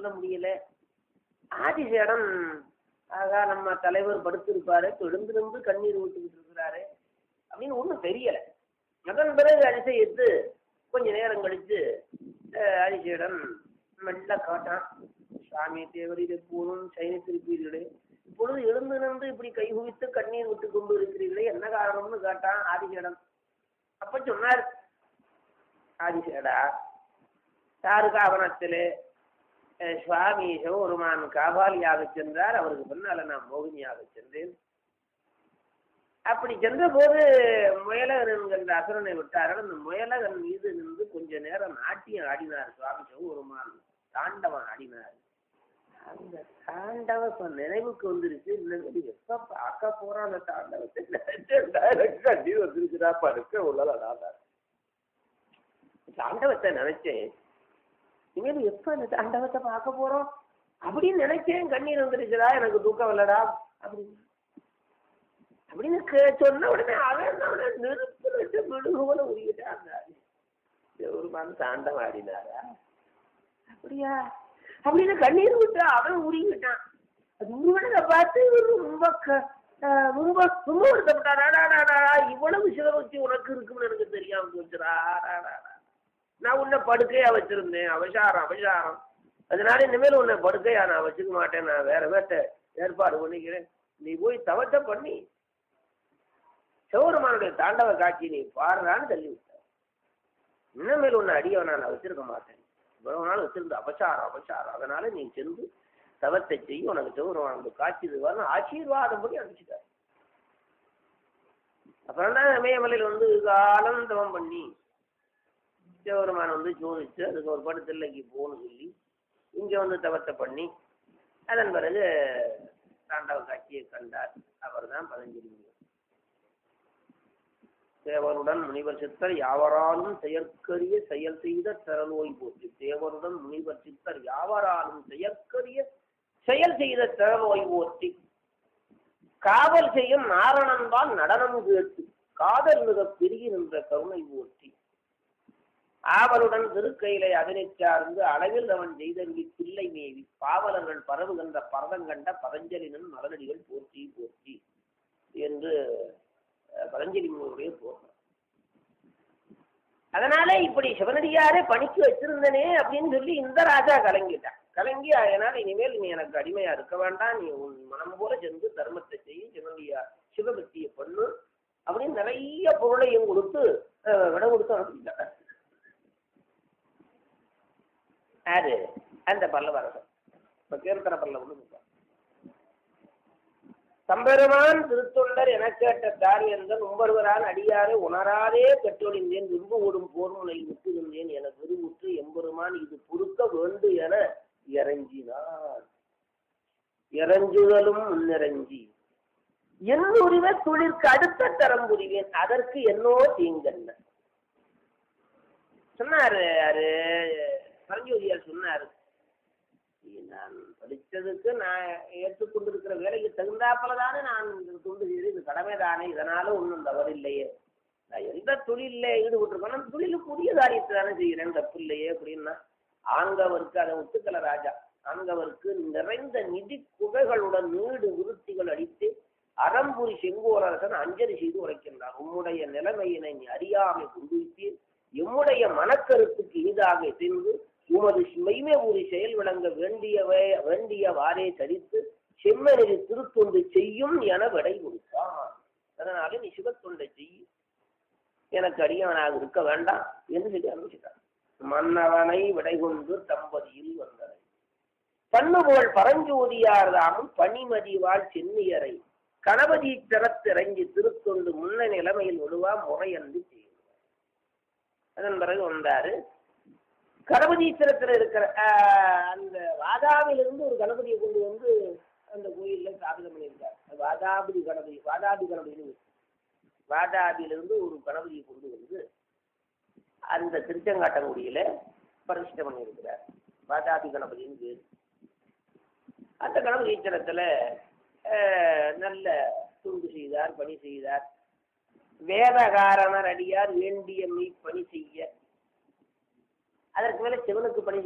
சொல்ல முடியல ஆதிசேடன் ஆகா நம்ம தலைவர் படுத்திருப்பாரு எழுந்திருந்து கண்ணீர் ஊற்றிக்கிட்டு இருக்கிறாரு அப்படின்னு ஒன்றும் தெரியல அதன் பிறகு அதிசயித்து கொஞ்ச நேரம் கழித்து அஹ், அதிசேடன் மெல்ல காட்டான் சாமி தேவரீர் எப்போதும் சைனத்திருப்பீர்களே இப்பொழுது எழுந்து நின்று இப்படி கை குவித்து கண்ணீர் விட்டு கொண்டு இருக்கிறீர்களே என்ன காரணம்னு கேட்டான் ஆதிசேடன் அப்ப சொன்னார் ஆதிசேடா சாரு ஆவணத்திலே அஹ், சுவாமி சிவபெருமான் காபாலியாக சென்றார் அவருக்கு பின்னால நான் மோகினியாக சென்றேன் அப்படி சென்ற போது முயலகன் என்கின்ற அசுரனை விட்டார்கள் அந்த முயலகன் மீது நின்று கொஞ்ச நேரம் நாட்டியம் ஆடினார் சுவாமி சிவபெருமான் தாண்டவன் ஆடினார் அந்த தாண்டவ இப்ப நினைவுக்கு வந்துருச்சு இல்லை எப்ப பார்க்க போறான் அந்த தாண்டவத்தை நினைச்சேன் கண்டி வந்துருச்சுடா படுக்க உள்ளதா தாண்டவத்தை நினைச்சேன் இனிமேல் எப்ப அந்த தாண்டவத்தை பார்க்க போறோம் அப்படின்னு நினைச்சேன் கண்ணீர் வந்துருச்சுடா எனக்கு தூக்கம் இல்லடா அப்படின்னு அப்படின்னு கே- சொன்ன உடனே அவன் என்ன பண்ணான்? நெருப்பு நட்டு மெழுகு போல உருகிட்டான் ஒரு மனம் தாண்டம் ஆடினாரா அப்படியா அப்படின்னு கண்ணீர் விட்டு அவன் உருகிட்டான் அது உருவனதை பார்த்து இவரு ரொம்ப க- ஆஹ் ரொம்ப ரொம்ப வருத்தப்பட்டாரா இவ்வளவு சிவபக்தி உனக்கு இருக்குன்னு எனக்கு தெரியாம போச்சுடா அடாடாடா. நான் உன்னை படுக்கையா வச்சிருந்தேன் அவசாரம் அவசாரம் அதனால இனிமேல் உன்னை படுக்கையா நான் வச்சுக்க மாட்டேன் நான் வேற வேட்டை ஏற்பாடு பண்ணிக்கிறேன் நீ போய் தவத்தை பண்ணி சிவபெருமானுடைய தாண்டவ காட்சி நீ பாடுறான்னு தள்ளி விட்ட இனிமேல் உன்னை அடியவன் நான் வச்சிருக்க மாட்டேன் இவ்வளவு நாள் வச்சிருந்த அபசாரம் அபசாரம் அதனால நீ சென்று தவத்தை செய்ய உனக்கு சிவபெருமானுடைய காட்சி இதுவான்னு ஆசீர்வாதம் படி அனுப்பிச்சிட்டார் அப்புறம் தான் இமயமலையில் வந்து காலம் தவம் பண்ணி சிவபெருமான் வந்து சோதிச்சு அதுக்கு ஒரு படுத்தில்லைக்கு போன்னு சொல்லி இங்கே வந்து தவத்தை பண்ணி அதன் பிறகு தாண்டவ காட்சியை கண்டார் அவர் தான் பதஞ்சலி முனிவர் தேவருடன் முனிவர் சித்தர் யாவராலும் செயற்கரிய செயல் செய்த திறநோய் போற்றி தேவருடன் முனிவர் சித்தர் யாவராலும் செயற்கரிய செயல் செய்த திறநோய் போற்றி காவல் செய்யும் நாரணன்பால் நடனம் கேட்டு காதல் மிக பெருகி நின்ற கருணை போற்றி ஆவலுடன் திருக்கையிலை அதனைச் சார்ந்து அளவில் அவன் செய்தருவி பிள்ளை மேவி பாவலர்கள் பரவுகின்ற பரதம் கண்ட பதஞ்சலினன் மலரடிகள் போற்றி போற்றி என்று அஹ், பதஞ்சலி முனிவருடைய போற்றம் அதனால இப்படி சிவனடியாரே பணிக்கு வச்சிருந்தனே அப்படின்னு சொல்லி இந்த ராஜா கலங்கிட்டான் கலங்கி அதனால இனிமேல் நீ எனக்கு அடிமையா இருக்க வேண்டாம் நீ உன் மனம் போல சென்று தர்மத்தை செய்ய சிவனடியா சிவபக்தியை பண்ணு அப்படின்னு நிறைய பொருளையும் கொடுத்து அஹ், விட கொடுத்து அனுப்பிட்டார் யாரு அந்த பல்லவரசன் இப்ப கீர்த்தன பல்லவன் தம்பெருமான் திருத்தொண்டர் என கேட்ட தாரியந்தன் உம்பருவரான் அடியாரே உணராதே பெற்றொழிந்தேன் விரும்பு ஓடும் போர்முனையில் விட்டுகின்றேன் என விரும்புற்று எம்பெருமான் இது பொறுக்க வேண்டு என இறங்கினார் இறஞ்சுதலும் முன்னிறங்கி என் உரிமை தொழிற்கு அடுத்த தரம் புரிவேன் அதற்கு என்னோ தீங்கன்ன சொன்னாரு யாரு பரஞ்சோதியார் சொன்னாரு நான் படித்ததுக்கு நான் ஏற்றுக்கொண்டிருக்கிற வேலைக்கு தகுந்தாப்புல தானே நான் இந்த தொண்டு செய்து இது கடமை தானே இதனால ஒன்றும் தவறில்லையே நான் எந்த தொழிலில் ஈடுபட்டிருக்கேனோ அந்த தொழிலுக்கு உரிய காரியத்தை தானே செய்கிறேன் தப்பு இல்லையே அப்படின்னா ஆங்கவருக்கு அதை ஒத்துக்கல ராஜா ஆங்கவருக்கு நிறைந்த நிதி குகைகளுடன் நீடு விருத்திகள் அடித்து அறம்புரி செங்கோரரசன் அஞ்சலி செய்து உரைக்கின்றார் உம்முடைய நிலைமையினை நீ அறியாமை கொண்டுவித்தீர் எம்முடைய மனக்கருத்துக்கு இனிதாக சென்று உமது மெய்மை ஊறி செயல் விளங்க வேண்டியவை வேண்டியவாறே தரித்து செம்மனில் திருத்தொண்டு செய்யும் என விடை கொடுத்தான் அதனால நீ சிவத்தொண்டை செய் எனக்கு அடியவனாக இருக்க வேண்டாம் என்று சொல்லி அனுப்பிச்சிட்டான் மன்னவனை விடை கொண்டு தம்பதியில் வந்தனை பண்ணுபோல் பரஞ்சோதியார் தாமும் பனிமதி வாழ் சென்னியரை கணபதி திறத்திறங்கி திருத்தொண்டு முன்ன நிலைமையில் விடுவா முறையன்று செய்யும் அதன் பிறகு வந்தாரு கணபதீஸ்வரத்தில் இருக்கிற ஆஹ், அந்த வாதாபிலிருந்து ஒரு கணபதியை கொண்டு வந்து அந்த கோயிலில் ஸ்தாபிதம் பண்ணியிருக்கார் அது வாதாபி கணபதி வாதாபி கணபதினு வாதாபியிலிருந்து ஒரு கணபதியை கொண்டு வந்து அந்த திருச்செங்காட்டங்குடியில் பிரதிஷ்டை பண்ணியிருக்கிறார் வாதாபி கணபதின்னு பேர் அந்த கணபதீஸ்வரத்தில் நல்ல துண்டு செய்தார் பணி செய்தார் வேதகாரணர் அடியார் வேண்டிய மெய் பணி செய்ய அதற்கு மேல சிவனுக்கு பணி